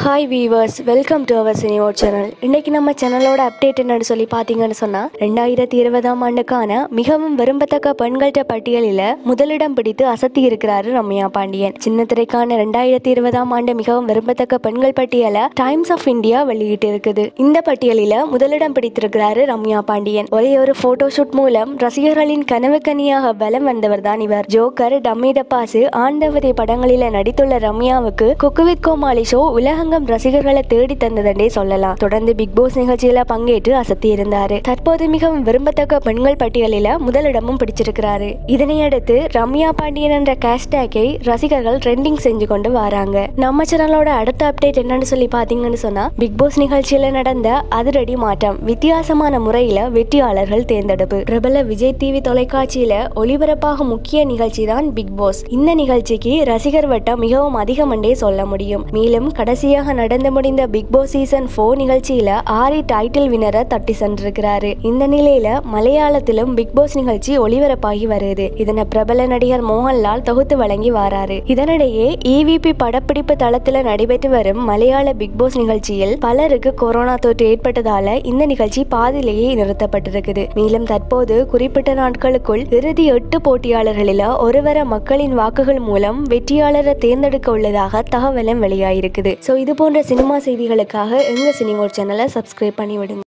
hi viewers welcome to our cinema channel இன்னைக்கு நம்ம சேனலோட அப்டேட் என்னன்னு சொல்லி பார்த்தீங்கன்னு சொன்னா ரெண்டாயிரத்தி இருபதாம் ஆண்டுக்கான மிகவும் விரும்பத்தக்க பெண்கள்ட்ட பட்டியலில் முதலிடம் பிடித்து அசத்தி இருக்கிறாரு ரம்யா பாண்டியன் சின்ன திரைக்கான ரெண்டாயிரத்தி இருபதாம் ஆண்டு மிகவும் விரும்பத்தக்க பெண்கள் பட்டியலை டைம்ஸ் ஆஃப் இந்தியா வெளியிட்டு இருக்குது இந்த பட்டியலில் முதலிடம் பிடித்திருக்கிறாரு ரம்யா பாண்டியன் ஒரே ஒரு போட்டோ ஷூட் மூலம் ரசிகர்களின் கனவு கனியாக பலம் வந்தவர் தான் இவர் ஜோக்கர் டம்மி டப்பாசு ஆண்டவதி படங்களில நடித்துள்ள ரம்யாவுக்கு குக்கு வித் கோமாளி ஷோ உலகங்கம் ரசிகர்களை தேடி தந்ததென்றே சொல்லலாம் தொடர்ந்து பிக் பாஸ் நிகழ்ச்சியில பங்கேற்று அசத்தி இருந்தாரு தற்போது மிகவும் விரும்பத்தக்க பெண்கள் பட்டியலில முதலிடமும் பிடிச்சிருக்கிறாரு இதனையடுத்து ரம்யா பாண்டியன் என்ற கேஷ்டேக்கை ரசிகர்கள் ட்ரெண்டிங் செஞ்சு கொண்டு வராங்க நம்ம சேனலோட அடுத்த அப்டேட் என்னன்னு சொல்லி பாத்தீங்கன்னு சொன்னா பிக் பாஸ் நிகழ்ச்சியில நடந்த அதிரடி மாற்றம் வித்தியாசமான முறையில வெற்றியாளர்கள் தேர்ந்தெடுப்பு பிரபல விஜய் டிவி தொலைக்காட்சியில ஒளிபரப்பாகும் முக்கிய நிகழ்ச்சி தான் பிக் பாஸ் இந்த நிகழ்ச்சிக்கு ரசிகர் வட்டம் மிகவும் அதிகம் என்றே சொல்ல முடியும் மேலும் கடைசியாக நடந்து முடிந்த பிக் பாஸ் சீசன் போர் நிகழ்ச்சியில ஆரி டைட்டில் வினரை தட்டி சென்றிருக்கிறாரு இந்த நிலையில மலையாளத்திலும் பிக் பாஸ் நிகழ்ச்சி ஒளிபரப்பாகி வருது இதனை பிரபல நடிகர் மோகன்லால் தொகுத்து வழங்கி வாராரு இதனிடையே இவிபி படப்பிடிப்பு தளத்துல நடைபெற்று வரும் மலையாள பிக் பாஸ் நிகழ்ச்சியில் பலருக்கு கொரோனா தொற்று ஏற்பட்டதால இந்த நிகழ்ச்சி பாதியிலேயே நிறுத்தப்பட்டிருக்குது மேலும் தற்போது குறிப்பிட்ட நாட்களுக்குள் இறுதி எட்டு போட்டியாளர்களில் ஒருவரை மக்களின் வாக்குகள் மூலம் வெற்றியாளரை தேர்ந்தெடுக்க உள்ளதாக தகவலும் வெளியாயிருக்குது ஸோ இது போன்ற சினிமா செய்திகளுக்காக எங்க சினிமோர் சேனலை சப்ஸ்கிரைப் பண்ணி விடுங்க